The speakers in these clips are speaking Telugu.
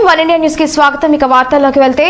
వన్ ఇండియా న్యూస్ కి స్వాగతం ఇక వార్తల్లోకి వెళ్తే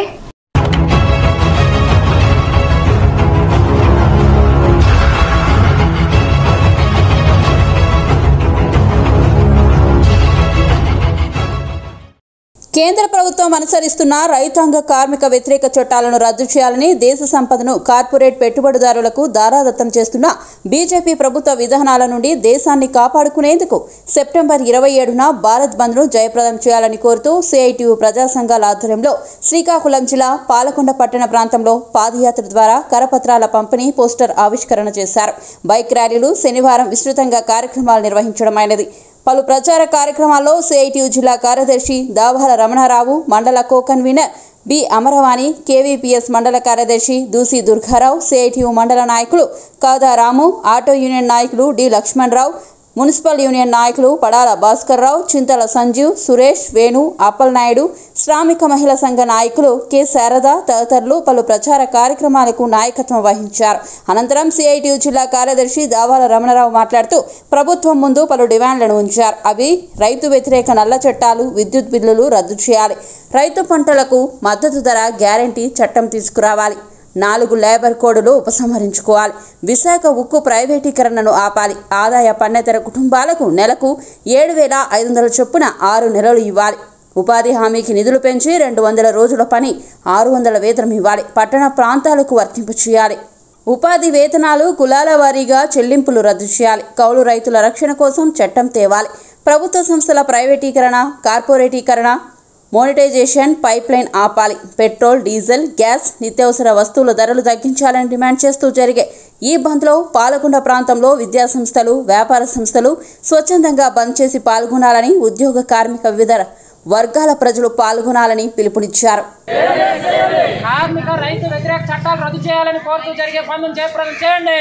కేంద్ర ప్రభుత్వం అనుసరిస్తున్న రైతాంగ కార్మిక వ్యతిరేక చట్టాలను రద్దు చేయాలని దేశ సంపదను కార్పొరేట్ పెట్టుబడిదారులకు దారాదత్తం చేస్తున్న బీజేపీ ప్రభుత్వ విధానాల నుండి దేశాన్ని కాపాడుకునేందుకు సెప్టెంబర్ ఇరవై ఏడున భారత్ బంద్ను జయప్రదం చేయాలని కోరుతూ సిఐటియు ప్రజా సంఘాల ఆధ్వర్యంలో శ్రీకాకుళం జిల్లా పాలకొండ పట్టణ ప్రాంతంలో పాదయాత్ర ద్వారా కరపత్రాల పంపిణీ పోస్టర్ ఆవిష్కరణ చేశారు బైక్ ర్యాలీలు శనివారం విస్తృతంగా కార్యక్రమాలు నిర్వహించడమైనది పలు ప్రచార కార్యక్రమాల్లో సిఐటియు జిల్లా కార్యదర్శి దావాల రమణారావు మండల co convener B Amaravani KVPS మండల కార్యదర్శి దూసి దుర్గారావు సిఐటియు మండల నాయకులు కాదా రాము ఆటో యూనియన్ నాయకులు డి లక్ష్మణరావు మున్సిపల్ యూనియన్ నాయకులు పడాల భాస్కర్రావు చింతల సంజీవ్ సురేష్ వేణు అప్పల్ నాయుడు శ్రామిక మహిళా సంఘ నాయకులు కె శారద తదితరులు పలు ప్రచార కార్యక్రమాలకు నాయకత్వం వహించారు అనంతరం సిఐటియు జిల్లా కార్యదర్శి దావాల రమణరావు మాట్లాడుతూ ప్రభుత్వం ముందు పలు డిమాండ్లను ఉంచారు అవి రైతు వ్యతిరేక నల్ల చట్టాలు విద్యుత్ బిల్లులు రద్దు చేయాలి రైతు పంటలకు మద్దతు ధర గ్యారంటీ చట్టం తీసుకురావాలి నాలుగు లేబర్ కోడ్లు ఉపసంహరించుకోవాలి విశాఖ ఉక్కు ప్రైవేటీకరణను ఆపాలి ఆదాయ పన్నేతర కుటుంబాలకు నెలకు ఏడు వేల ఐదు వందల చొప్పున ఆరు నెలలు ఇవ్వాలి ఉపాధి హామీకి నిధులు పెంచి రెండు వందల రోజుల పని ఆరు వందల వేతనం ఇవ్వాలి పట్టణ ప్రాంతాలకు వర్తింపు చేయాలి ఉపాధి వేతనాలు కులాల వారీగా చెల్లింపులు రద్దు చేయాలి కౌలు రైతుల రక్షణ కోసం చట్టం తేవాలి ప్రభుత్వ సంస్థల ప్రైవేటీకరణ కార్పొరేటీకరణ మోనిటైజేషన్ పైప్ లైన్ ఆపాలి పెట్రోల్ డీజిల్ గ్యాస్ నిత్యావసర వస్తువుల ధరలు తగ్గించాలని డిమాండ్ చేస్తూ జరిగే ఈ బంద్లో పాల్గొండ ప్రాంతంలో విద్యా సంస్థలు వ్యాపార సంస్థలు స్వచ్ఛందంగా బంద్ చేసి పాల్గొనాలని ఉద్యోగ కార్మిక వివిధ వర్గాల ప్రజలు పాల్గొనాలని పిలుపునిచ్చారు కార్మిక రైతు వ్యతిరేక చట్టాలు రద్దు చేయాలని కోరుతూ జరిగే బంధును జయప్రదం చేయండి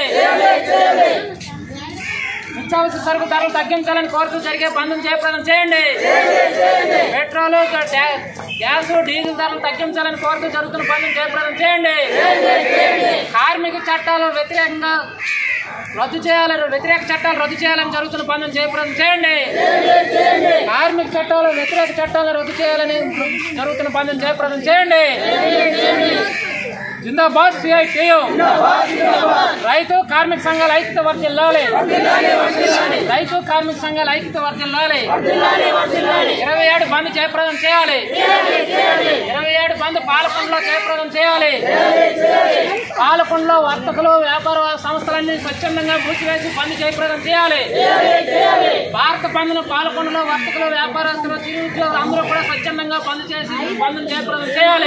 నిత్యావసర సరుకు ధరలు తగ్గించాలని కోరుతూ జరిగే బంధును జయప్రదం చేయండి పెట్రోల్ గ్యా- గ్యాస్ డీజిల్ ధరలు తగ్గించాలని కోరుతూ జరుగుతున్న బంధును జయప్రదం చేయండి కార్మిక చట్టాలు వ్యతిరేకంగా రద్దు చేయాలని వ్యతిరేక చట్టాలు రద్దు చేయాలని జరుగుతున్న బంధును జయప్రదం చేయండి కార్మిక చట్టాలు వ్యతిరేక చట్టాలను రద్దు చేయాలని జరుగుతున్న బంధును జయప్రదం చేయండి జిందాబాద్ సిఐటియు రైతు కార్మిక సంఘాల ఐక్యత వర్ధిల్లాలి రైతు కార్మిక సంఘాల ఐక్యత వర్ధిల్లాలి ఇరవై ఏడు బంద్ జయప్రదం చేయాలి ఇరవై ఏడు బంద్ పాలకొండలో జయప్రదం చేయాలి పాలకొండలో వర్తకులు వ్యాపార సంస్థలన్నీ స్వచ్ఛందంగా మూసివేసి బంద్ జయప్రదం చేయాలి భారత బంద్ను పాలకొండలో వర్తకులు వ్యాపారస్తులు చిరు ఉద్యోగులు అందరూ కూడా స్వచ్ఛందంగా బంద్ చేసి బంద్ను జయప్రదం చేయాలి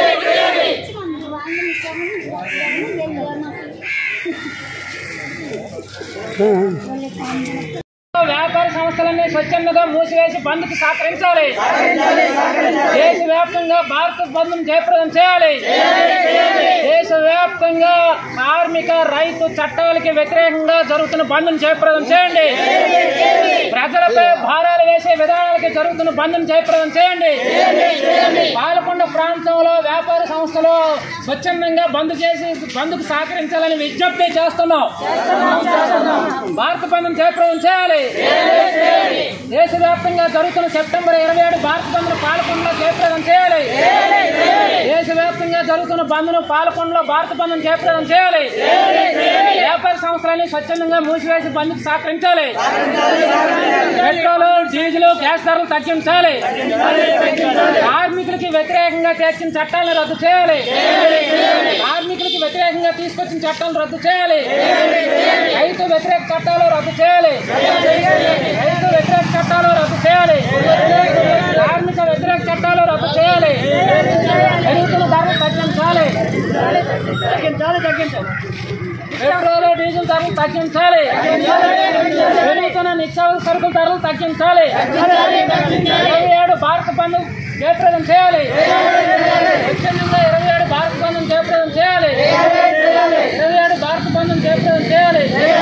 వ్యాపార సంస్థలన్నీ స్వచ్ఛందంగా మూసివేసి బంద్కు సహకరించాలి దేశవ్యాప్తంగా భారత బంద్ను జయప్రదం చేయాలి దేశవ్యాప్తంగా కార్మిక రైతు చట్టాలకి వ్యతిరేకంగా జరుగుతున్న బంద్ను జయప్రదం చేయండి ప్రజలపై భారాలు వేసే విధానాలకి జరుగుతున్న బంద్ను జయప్రదం చేయండి పాలకొండ ప్రాంతంలో వ్యాపార సంస్థలు స్వచ్ఛందంగా బంద్ చేసి బంద్కు సహకరించాలని విజ్ఞప్తి చేస్తున్నాం భారత బంధం జయప్రదం చేయాలి దేశవ్యాప్తంగా జరుగుతున్న సెప్టెంబర్ ఇరవై ఏడు భారత బంద్ను పాలకొండలో జయప్రదం చేయాలి దేశవ్యాప్తంగా జరుగుతున్న బంద్ను పాలకొండలో భారత బంధం జయప్రదం చేయాలి వ్యాపార సంస్థలని స్వచ్ఛందంగా మూసివేసి బంద్కు సహకరించాలి పెట్రోల్ డీజిల్ గ్యాస్ ధరలు తగ్గించాలి కార్మికులకి వ్యతిరేకంగా తెచ్చిన చట్టాలను రద్దు చేయాలి కార్మికులకి వ్యతిరేకంగా తీసుకొచ్చిన చట్టాలను రద్దు చేయాలి రైతు వ్యతిరేక చట్టాలు రద్దు చేయాలి రైతు వ్యతిరేక చట్టాలు రద్దు చేయాలి కార్మిక వ్యతిరేక చట్టాలు రద్దు చేయాలి పెరుగుతున్న ధరలు తగ్గించాలి తగ్గించాలి తగ్గించాలి పెట్రోల్ డీజిల్ ధరలు తగ్గించాలి పెరుగుతున్న నిత్యావసర సరుకుల ధరలు తగ్గించాలి ఇరవై ఏడు భారత బంధు జయప్రదం చేయాలి స్వచ్ఛందంగా ఇరవై ఏడు భారత బంధం జయప్రదం చేయాలి ఇరవై ఏడు భారత బంధం జయప్రదం చేయాలి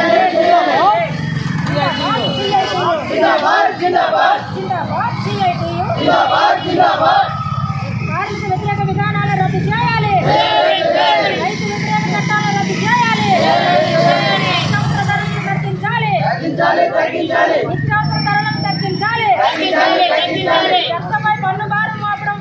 కార్మిక వ్యతిరేక విధానాలు రద్దు చేయాలి రైతు వ్యతిరేక చట్టాలు రద్దు చేయాలి నిత్యావసర ధరలను తగ్గించాలి నిత్యావసర ధరలను తగ్గించాలి చెత్తపై పన్ను భారం ఆపడం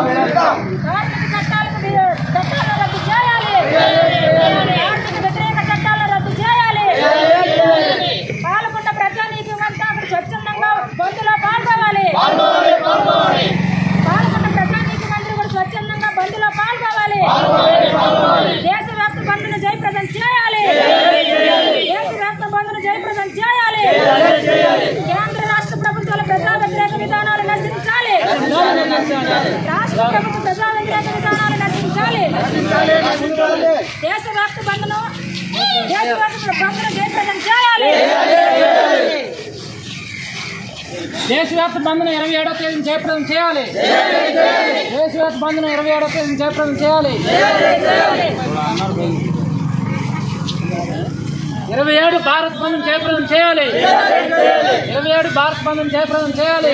కార్మిక చట్టాలకు వి- చట్టాలను రద్దు చేయాలి కార్మిక వ్యతిరేక చట్టాలను రద్దు చేయాలి పాల్గొన్న ప్రజానీకం అంతా అక్కడ స్వచ్ఛందంగా బంద్లో పాల్గొవాలి పాల్గొన్న ప్రజానీకం అందరూ కూడా స్వచ్ఛందంగా బంద్లో పాల్గొవాలి దేశవ్యాప్త బంద్ను జయప్రదం చేయాలి దేశవ్యాప్త బంద్ను జయప్రదం చేయాలి కేంద్ర రాష్ట్ర ప్రభుత్వాల ప్రజా వ్యతిరేక విధానాలు నశించాలి రాష్ట్ర ప్రభుత్వ ప్రజా వ్యతిరేక విధానాలు నశించాలి దేశవ్యాప్త బంద్ను దేశవ్యాప్త బంద్ను జయప్రదం చేయాలి దేశవ్యాప్త బంద్ను ఇరవై ఏడో తేదీన జయప్రదం చేయాలి దేశవ్యాప్త బంద్ను ఇరవై ఏడో తేదీన జయప్రదం చేయాలి ఇరవై ఏడు భారత్ బంధం జయప్రదం చేయాలి ఇరవై ఏడు భారత్ బంధం జయప్రదం చేయాలి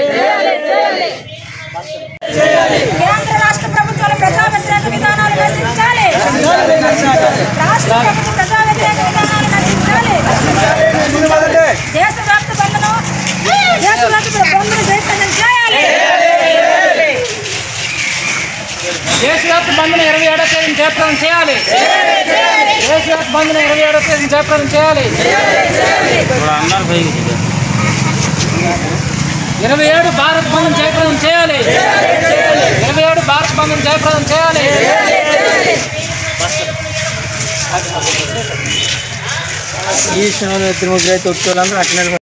కేంద్ర రాష్ట్ర ప్రభుత్వాల ప్రజా వ్యతిరేక విధానాలు నశించాలి రాష్ట్ర ప్రభుత్వ ప్రజా వ్యతిరేక విధానాలు నశించాలి దేశవ్యాప్త బంధను దేశవ్యాప్త బంధును జయప్రదం చేయాలి దేశవ్యాప్త బంధును ఇరవై ఏడో తేదీన జయప్రదం చేయాలి దేశవ్యాప్త బంధును ఇరవై ఏడో తేదీన జయప్రదం చేయాలి ఇరవై ఏడు భారత్ బంధం జయప్రదం చేయాలి ఇరవై ఏడు భారత్ బంధం జయప్రదం చేయాలి ఈ క్షణంలో తిరుమల రైతు వచ్చేవాళ్ళందరూ అట్లనే